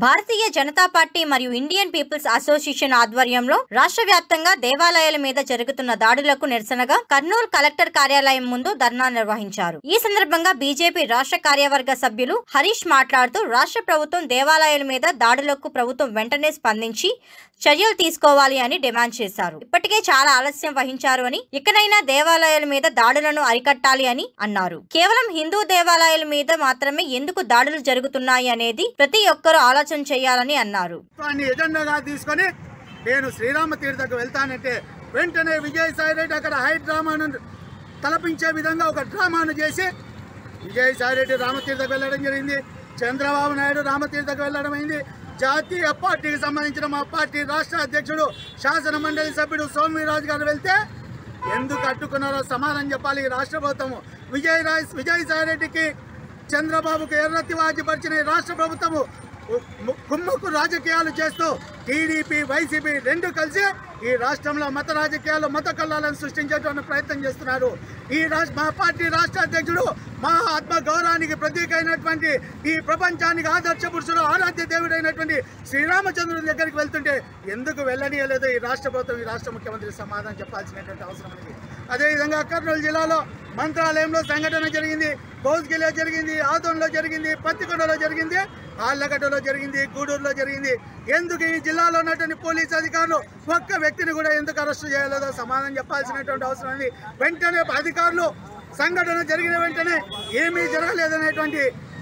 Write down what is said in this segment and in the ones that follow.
భారతీయ Janata Party మరియు Indian People's Association ఆధ్వర్యంలో రాష్ట్ర వ్యాప్తంగా దేవాలయాల మీద జరుగుతున్న దాడులకు నిరసనగా కర్నూలు కలెక్టర్ కార్యాలయం ముందు ధర్నా నిర్వహించారు ఈ సందర్భంగా బీజేపీ రాష్ట్ర కార్యవర్గ సభ్యులు హరీష్ మాట్లాడుతూ రాష్ట్ర ప్రభుత్వం దేవాలయాల మీద దాడులకు ప్రభుత్వం వెంటనే స్పందించి చర్యలు తీసుకోవాలి అని డిమాండ్ చేశారు ఇప్పటికే చాలా ఆలస్యం వహించారు అని ఇకనైనా దేవాలయాల మీద దాడులను అరికట్టాలి అని అన్నారు కేవలం హిందూ దేవాలయాల మీద మాత్రమే ఎందుకు దాడులు జరుగుతున్నాయి అనేది ప్రతి ఒక్కరూ ఆలోచన చేయాలని అన్నారు ప్రభుత్వాన్ని ఎజెండాగా తీసుకొని నేను శ్రీరామ తీర్థకు వెళ్తానంటే వెంటనే విజయసాయి రెడ్డి అక్కడ హై డ్రామాను తలపించే విధంగా ఒక డ్రామాను చేసి విజయసాయి రెడ్డి రామతీర్థకు వెళ్ళడం జరిగింది చంద్రబాబు నాయుడు రామతీర్థకు వెళ్ళడం అయింది జాతీయ పార్టీకి సంబంధించిన మా పార్టీ రాష్ట్ర అధ్యక్షుడు శాసన మండలి సభ్యుడు సోమవీరాజు గారు వెళ్తే ఎందుకు అడ్డుకున్నారో సమాధానం చెప్పాలి ఈ రాష్ట్ర ప్రభుత్వము విజయ్ రాయ్ విజయసాయి రెడ్డికి చంద్రబాబుకు ఎర్రతి వాజిపరిచిన ఈ రాష్ట్ర ప్రభుత్వము ము- కుమ్ముకు రాజకీయాలు చేస్తూ టీడీపీ వైసీపీ రెండు కలిసి ఈ రాష్ట్రంలో మత రాజకీయాలు మత కల్లాలను సృష్టించేటువంటి ప్రయత్నం చేస్తున్నారు ఈ రాష్ట్ర మా పార్టీ రాష్ట్ర అధ్యక్షుడు మా ఆత్మ గౌరవానికి ప్రతీక అయినటువంటి ఈ ప్రపంచానికి ఆదర్శ పురుషుడు ఆరాధ్య దేవుడైనటువంటి శ్రీరామచంద్రుడి దగ్గరికి వెళ్తుంటే ఎందుకు వెళ్ళనీయలేదు ఈ రాష్ట్ర ప్రభుత్వం ఈ రాష్ట్ర ముఖ్యమంత్రి సమాధానం చెప్పాల్సినటువంటి అవసరం ఉంది అదేవిధంగా కర్నూలు జిల్లాలో మంత్రాలయంలో సంఘటన జరిగింది కోస్గిలో జరిగింది ఆదోన్లో జరిగింది పత్తికొండలో జరిగింది ఆళ్లగడ్డలో జరిగింది గూడూరులో జరిగింది ఎందుకు ఈ జిల్లాలో ఉన్నటువంటి పోలీస్ అధికారులు ఒక్క వ్యక్తిని కూడా ఎందుకు అరెస్టు చేయలేదో సమాధానం చెప్పాల్సినటువంటి అవసరం ఉంది వెంటనే అధికారులు సంఘటన జరిగిన వెంటనే ఏమీ జరగలేదనేటువంటి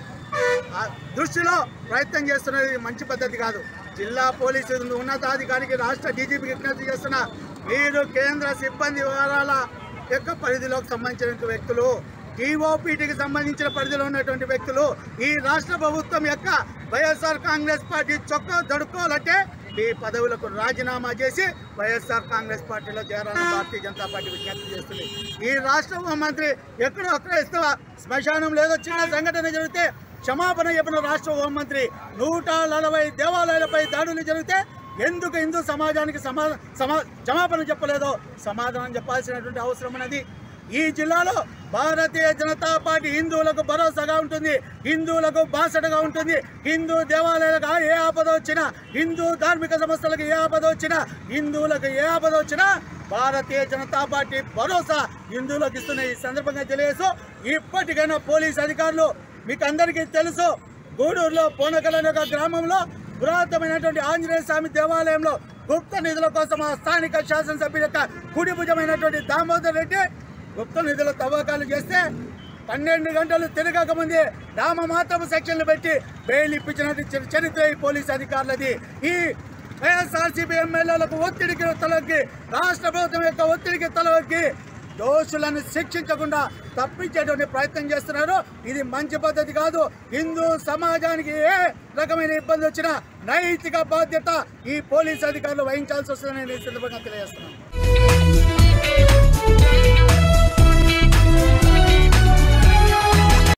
ఆ దృష్టిలో ప్రయత్నం చేస్తున్నది మంచి పద్ధతి కాదు జిల్లా పోలీసు ఉన్నతాధికారికి రాష్ట్ర డీజీపీకి విజ్ఞప్తి చేస్తున్న మీరు కేంద్ర సిబ్బంది వివరాల యొక్క పరిధిలోకి సంబంధించిన వ్యక్తులు టీఓపీటీకి సంబంధించిన పరిధిలో ఉన్నటువంటి వ్యక్తులు ఈ రాష్ట్ర ప్రభుత్వం యొక్క వైఎస్ఆర్ కాంగ్రెస్ పార్టీ చొక్కా దొడుకోవాలంటే ఈ పదవులకు రాజీనామా చేసి వైఎస్ఆర్ కాంగ్రెస్ పార్టీలో చేరాలని భారతీయ జనతా పార్టీ విజ్ఞప్తి చేస్తుంది ఈ రాష్ట్ర హోంమంత్రి ఎక్కడో అక్కడ ఇస్తే శ్మశానం లేదో చిన్న సంఘటన జరిగితే క్షమాపణ చెప్పిన రాష్ట్ర హోంమంత్రి నూట నలభై దేవాలయాలపై దాడులు జరిగితే ఎందుకు హిందూ సమాజానికి సమా సమా క్షమాపణ చెప్పలేదో సమాధానం చెప్పాల్సినటువంటి అవసరం ఉన్నది ఈ జిల్లాలో భారతీయ జనతా పార్టీ హిందువులకు భరోసాగా ఉంటుంది హిందువులకు బాసటగా ఉంటుంది హిందూ దేవాలయాలకు ఏ ఆపద వచ్చినా హిందూ ధార్మిక సంస్థలకు ఏ ఆపద వచ్చినా హిందువులకు ఏ ఆపద వచ్చినా భారతీయ జనతా పార్టీ భరోసా హిందువులకు ఇస్తున్న ఈ సందర్భంగా తెలియజేస్తూ ఇప్పటికైనా పోలీస్ అధికారులు మీకు అందరికీ తెలుసు గూడూరులో పోనకలని ఒక గ్రామంలో పురాతనమైనటువంటి ఆంజనేయ స్వామి దేవాలయంలో గుప్త నిధుల కోసం ఆ స్థానిక శాసనసభ్యుల యొక్క కుడి భుజమైనటువంటి దామోదర్ రెడ్డి గుప్త నిధుల తవ్వకాలు చేస్తే పన్నెండు గంటలు తిరగక ముందే నామ మాత్రము సెక్షన్లు పెట్టి బెయిల్ ఇప్పించినట్టు చరి- చరిత్ర ఈ పోలీస్ అధికారులది ఈ వైఎస్ఆర్సీపీ ఎమ్మెల్యేలకు ఒత్తిడికి తలొగ్గి రాష్ట్ర ప్రభుత్వం యొక్క ఒత్తిడికి తలొగ్గి దోషులను శిక్షించకుండా తప్పించేటువంటి ప్రయత్నం చేస్తున్నారు ఇది మంచి పద్ధతి కాదు హిందూ సమాజానికి ఏ రకమైన ఇబ్బంది వచ్చినా నైతిక బాధ్యత ఈ పోలీస్ అధికారులు వహించాల్సి వస్తుందని నేను ఈ సందర్భంగా తెలియజేస్తున్నాను